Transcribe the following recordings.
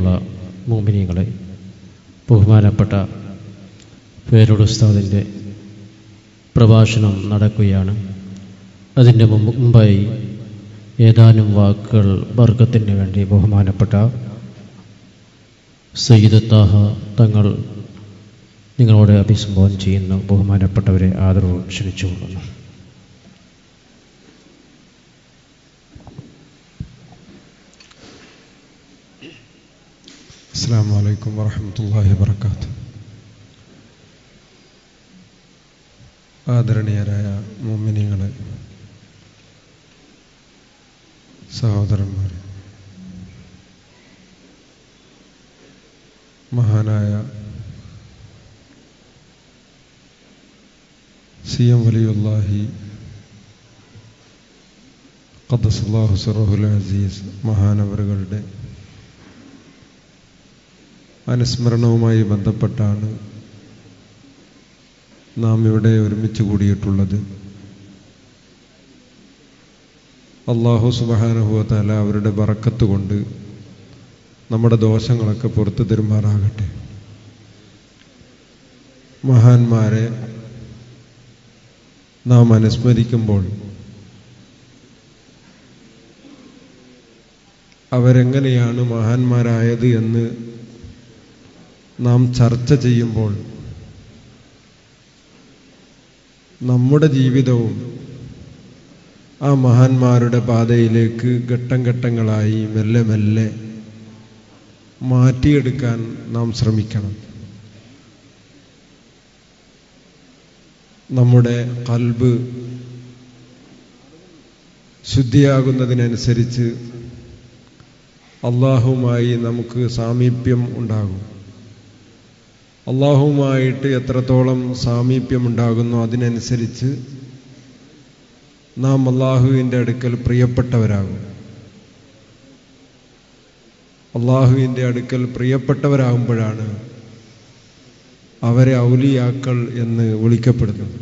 പ്രിയമുള്ള മോമിനിയങ്ങളെ ബഹുമാനപ്പെട്ട പേരോട് ഉസ്താദിൻ്റെ പ്രഭാഷണം നടക്കുകയാണ് അതിൻ്റെ മുമ്പ് മുമ്പായി ഏതാനും വാക്കുകൾ വർഗത്തിന് വേണ്ടി ബഹുമാനപ്പെട്ട സയ്യിദ് താഹ തങ്ങൾ നിങ്ങളോട് അഭിസംബോധന ചെയ്യുന്നു ബഹുമാനപ്പെട്ടവരെ ആദരവ് ക്ഷണിച്ചുകൊള്ളുന്നു അസ്സാം വലൈക്കും വറഹമത്തല്ലാഹി വർക്കാത്ത് ആദരണീയരായ മോമിനികളെ സഹോദരന്മാർ മഹാനായ സി എം വലിയുല്ലാഹി ഖദ്സല്ലാഹു സറഹുൽ അസീസ് മഹാനവറുകളുടെ അനുസ്മരണവുമായി ബന്ധപ്പെട്ടാണ് നാം ഇവിടെ ഒരുമിച്ച് കൂടിയിട്ടുള്ളത് അള്ളാഹു സുബാനുഭവത്തല അവരുടെ ബറക്കത്ത് കൊണ്ട് നമ്മുടെ ദോഷങ്ങളൊക്കെ പുറത്തു തരുമാറാകട്ടെ മഹാന്മാരെ നാം അനുസ്മരിക്കുമ്പോൾ അവരെങ്ങനെയാണ് മഹാന്മാരായത് എന്ന് നാം ചർച്ച ചെയ്യുമ്പോൾ നമ്മുടെ ജീവിതവും ആ മഹാന്മാരുടെ പാതയിലേക്ക് ഘട്ടം ഘട്ടങ്ങളായി മെല്ലെ മെല്ലെ മാറ്റിയെടുക്കാൻ നാം ശ്രമിക്കണം നമ്മുടെ കൽബ് ശുദ്ധിയാകുന്നതിനനുസരിച്ച് അള്ളാഹുമായി നമുക്ക് സാമീപ്യം ഉണ്ടാകും അള്ളാഹുവുമായിട്ട് എത്രത്തോളം സാമീപ്യമുണ്ടാകുന്നു അതിനനുസരിച്ച് നാം അള്ളാഹുവിൻ്റെ അടുക്കൽ പ്രിയപ്പെട്ടവരാകും അള്ളാഹുവിൻ്റെ അടുക്കൽ പ്രിയപ്പെട്ടവരാകുമ്പോഴാണ് അവരെ ഔലിയാക്കൾ എന്ന് വിളിക്കപ്പെടുന്നത്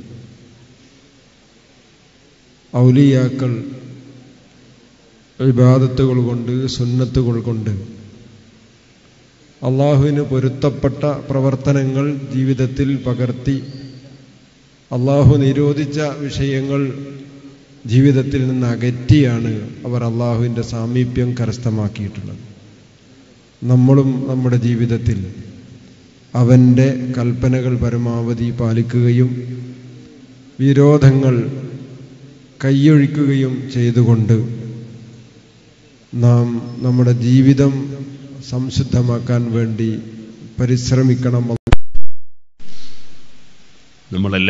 ഔലിയാക്കൾ വിവാദത്തുകൾ കൊണ്ട് സുന്നത്തുകൾ കൊണ്ട് അള്ളാഹുവിന് പൊരുത്തപ്പെട്ട പ്രവർത്തനങ്ങൾ ജീവിതത്തിൽ പകർത്തി അള്ളാഹു നിരോധിച്ച വിഷയങ്ങൾ ജീവിതത്തിൽ നിന്ന് അകറ്റിയാണ് അവർ അള്ളാഹുവിൻ്റെ സാമീപ്യം കരസ്ഥമാക്കിയിട്ടുള്ളത് നമ്മളും നമ്മുടെ ജീവിതത്തിൽ അവൻ്റെ കൽപ്പനകൾ പരമാവധി പാലിക്കുകയും വിരോധങ്ങൾ കൈയൊഴിക്കുകയും ചെയ്തുകൊണ്ട് നാം നമ്മുടെ ജീവിതം സംശുദ്ധമാക്കാൻ വേണ്ടി പരിശ്രമിക്കണം നമ്മളെല്ലാം